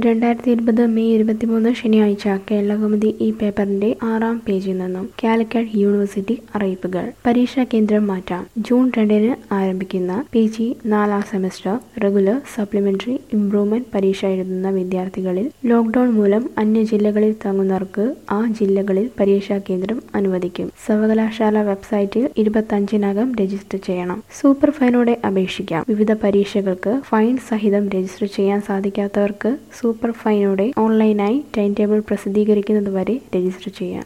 രണ്ടായിരത്തി ഇരുപത് മെയ് ഇരുപത്തിമൂന്ന് ശനിയാഴ്ച കേരളകൗമുദി ഈ പേപ്പറിന്റെ ആറാം പേജിൽ നിന്നും കാലിക്കറ്റ് യൂണിവേഴ്സിറ്റി അറിയിപ്പുകൾ പരീക്ഷാ കേന്ദ്രം മാറ്റാം ജൂൺ രണ്ടിന് ആരംഭിക്കുന്ന പി ജി നാലാം സെമസ്റ്റർ റെഗുലർ സപ്ലിമെന്ററി ഇംപ്രൂവ്മെന്റ് പരീക്ഷ എഴുതുന്ന വിദ്യാർത്ഥികളിൽ ലോക്ഡൌൺ മൂലം അന്യ ജില്ലകളിൽ തങ്ങുന്നവർക്ക് ആ ജില്ലകളിൽ പരീക്ഷാ കേന്ദ്രം അനുവദിക്കും സർവകലാശാല വെബ്സൈറ്റിൽ ഇരുപത്തഞ്ചിനകം രജിസ്റ്റർ ചെയ്യണം സൂപ്പർ ഫൈനോടെ അപേക്ഷിക്കാം വിവിധ പരീക്ഷകൾക്ക് ഫൈൻ സഹിതം രജിസ്റ്റർ ചെയ്യാൻ സാധിക്കാത്തവർക്ക് സൂപ്പർ ഫൈനോടെ ഓൺലൈനായി ടൈം ടേബിൾ പ്രസിദ്ധീകരിക്കുന്നതുവരെ രജിസ്റ്റർ ചെയ്യാം